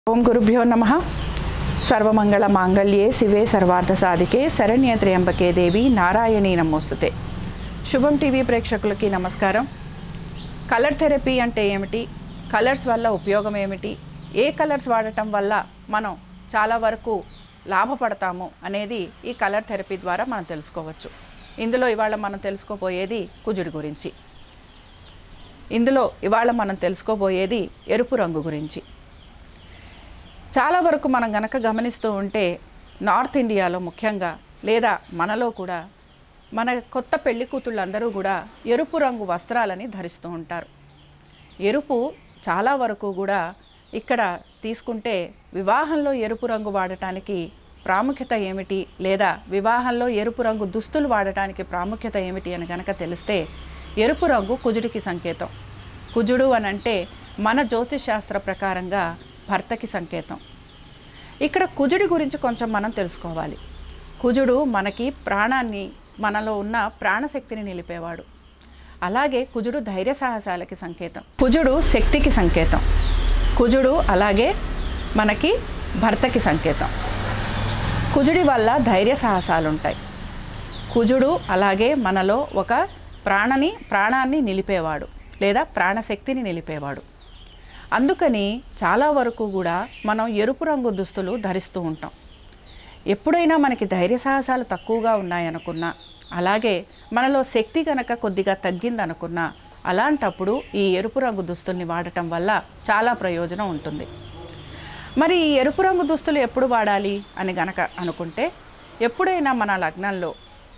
ఓం గురుభ్యో నమ సర్వమంగళ మాంగళ్యే శివే సర్వార్థ సాధికే శరణ్య త్ర్యంబకే దేవి నారాయణీ నమోస్తుతే శుభం టీవీ ప్రేక్షకులకి నమస్కారం కలర్ థెరపీ అంటే ఏమిటి కలర్స్ వల్ల ఉపయోగం ఏమిటి ఏ కలర్స్ వాడటం వల్ల మనం చాలా వరకు లాభపడతాము అనేది ఈ కలర్ థెరపీ ద్వారా మనం తెలుసుకోవచ్చు ఇందులో ఇవాళ మనం తెలుసుకోబోయేది కుజుడి గురించి ఇందులో ఇవాళ మనం తెలుసుకోబోయేది ఎరుపు రంగు గురించి చాలా వరకు మనం గనక గమనిస్తూ ఉంటే నార్త్ ఇండియాలో ముఖ్యంగా లేదా మనలో కూడా మన కొత్త పెళ్లి కూతుళ్ళందరూ కూడా ఎరుపు రంగు వస్త్రాలని ధరిస్తూ ఉంటారు ఎరుపు చాలా వరకు కూడా ఇక్కడ తీసుకుంటే వివాహంలో ఎరుపు రంగు వాడటానికి ప్రాముఖ్యత ఏమిటి లేదా వివాహంలో ఎరుపు రంగు దుస్తులు వాడటానికి ప్రాముఖ్యత ఏమిటి అని కనుక తెలిస్తే ఎరుపు రంగు కుజుడికి సంకేతం కుజుడు అని అంటే మన జ్యోతిష్ శాస్త్ర ప్రకారంగా భర్తకి సంకేతం ఇక్కడ కుజుడి గురించి కొంచెం మనం తెలుసుకోవాలి కుజుడు మనకి ప్రాణాన్ని మనలో ఉన్న ప్రాణశక్తిని నిలిపేవాడు అలాగే కుజుడు ధైర్య సాహసాలకి సంకేతం కుజుడు శక్తికి సంకేతం కుజుడు అలాగే మనకి భర్తకి సంకేతం కుజుడి వల్ల ధైర్య సాహసాలు ఉంటాయి కుజుడు అలాగే మనలో ఒక ప్రాణని ప్రాణాన్ని నిలిపేవాడు లేదా ప్రాణశక్తిని నిలిపేవాడు అందుకని చాలా వరకు కూడా మనం ఎరుపు రంగు దుస్తులు ధరిస్తూ ఉంటాం ఎప్పుడైనా మనకి ధైర్య సాహసాలు తక్కువగా ఉన్నాయనుకున్నా అలాగే మనలో శక్తి కనుక కొద్దిగా తగ్గిందనుకున్నా అలాంటప్పుడు ఈ ఎరుపు రంగు దుస్తుల్ని వాడటం వల్ల చాలా ప్రయోజనం ఉంటుంది మరి ఈ ఎరుపు రంగు దుస్తులు ఎప్పుడు వాడాలి అని గనక అనుకుంటే ఎప్పుడైనా మన లగ్నంలో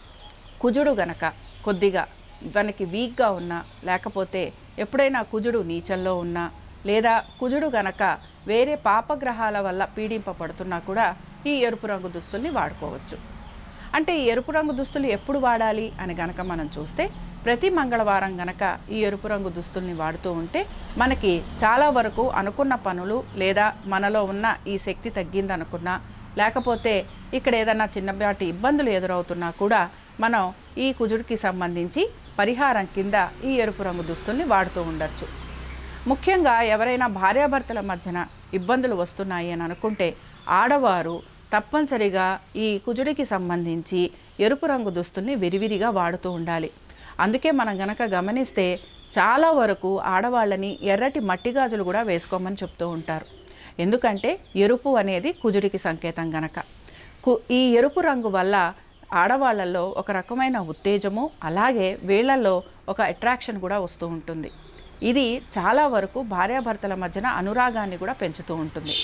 కుజుడు గనక కొద్దిగా మనకి వీక్గా ఉన్నా లేకపోతే ఎప్పుడైనా కుజుడు నీచంలో ఉన్నా లేదా కుజుడు గనక వేరే పాపగ్రహాల వల్ల పీడింపబడుతున్నా కూడా ఈ ఎరుపు రంగు దుస్తుల్ని వాడుకోవచ్చు అంటే ఈ ఎరుపు రంగు దుస్తులు ఎప్పుడు వాడాలి అని గనక మనం చూస్తే ప్రతి మంగళవారం గనక ఈ ఎరుపు రంగు దుస్తుల్ని వాడుతూ ఉంటే మనకి చాలా వరకు అనుకున్న పనులు లేదా మనలో ఉన్న ఈ శక్తి తగ్గిందనుకున్నా లేకపోతే ఇక్కడ ఏదైనా చిన్నపాటి ఇబ్బందులు ఎదురవుతున్నా కూడా మనం ఈ కుజుడికి సంబంధించి పరిహారం కింద ఈ ఎరుపు రంగు దుస్తుల్ని వాడుతూ ఉండొచ్చు ముఖ్యంగా ఎవరైనా భార్యాభర్తల మధ్యన ఇబ్బందులు వస్తున్నాయి అని అనుకుంటే ఆడవారు తప్పనిసరిగా ఈ కుజుడికి సంబంధించి ఎరుపు రంగు దుస్తుల్ని విరివిరిగా వాడుతూ ఉండాలి అందుకే మనం గనక గమనిస్తే చాలా వరకు ఆడవాళ్ళని ఎర్రటి మట్టి గాజులు కూడా వేసుకోమని చెప్తూ ఉంటారు ఎందుకంటే ఎరుపు అనేది కుజుడికి సంకేతం గనక కు ఈ ఎరుపు రంగు వల్ల ఆడవాళ్ళల్లో ఒక రకమైన ఉత్తేజము అలాగే వీళ్ళల్లో ఒక అట్రాక్షన్ కూడా వస్తూ ఉంటుంది ఇది చాలా వరకు భార్యాభర్తల మధ్యన అనురాగాన్ని కూడా పెంచుతూ ఉంటుంది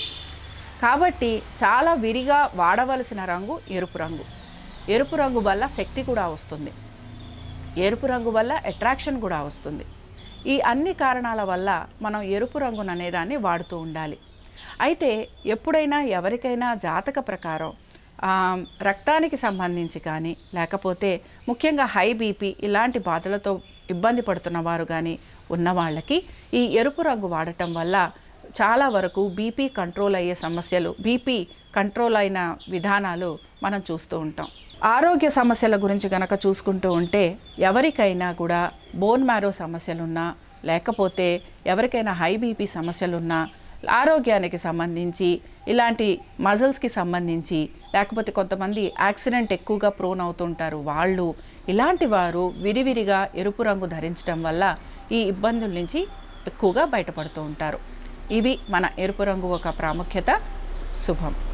కాబట్టి చాలా విరిగా వాడవలసిన రంగు ఎరుపు రంగు ఎరుపు రంగు వల్ల శక్తి కూడా వస్తుంది ఎరుపు రంగు వల్ల అట్రాక్షన్ కూడా వస్తుంది ఈ అన్ని కారణాల వల్ల మనం ఎరుపు రంగును అనేదాన్ని వాడుతూ ఉండాలి అయితే ఎప్పుడైనా ఎవరికైనా జాతక ప్రకారం ఆ, రక్తానికి సంబంధించి కానీ లేకపోతే ముఖ్యంగా హై బీపీ ఇలాంటి బాధలతో ఇబ్బంది పడుతున్న వారు కానీ ఉన్న వాళ్ళకి ఈ ఎరుపు రంగు వాడటం వల్ల చాలా వరకు బీపీ కంట్రోల్ అయ్యే సమస్యలు బీపీ కంట్రోల్ అయిన విధానాలు మనం చూస్తూ ఉంటాం ఆరోగ్య సమస్యల గురించి కనుక చూసుకుంటూ ఉంటే ఎవరికైనా కూడా బోన్ మ్యారో సమస్యలున్నా లేకపోతే ఎవరికైనా హై బీపీ సమస్యలున్నా ఆరోగ్యానికి సంబంధించి ఇలాంటి మజిల్స్కి సంబంధించి లేకపోతే కొంతమంది యాక్సిడెంట్ ఎక్కువగా ప్రోన్ అవుతుంటారు వాళ్ళు ఇలాంటి వారు విరివిరిగా ఎరుపు రంగు ధరించడం వల్ల ఈ ఇబ్బందుల నుంచి ఎక్కువగా బయటపడుతూ ఉంటారు ఇవి మన ఎరుపు రంగు ఒక ప్రాముఖ్యత శుభం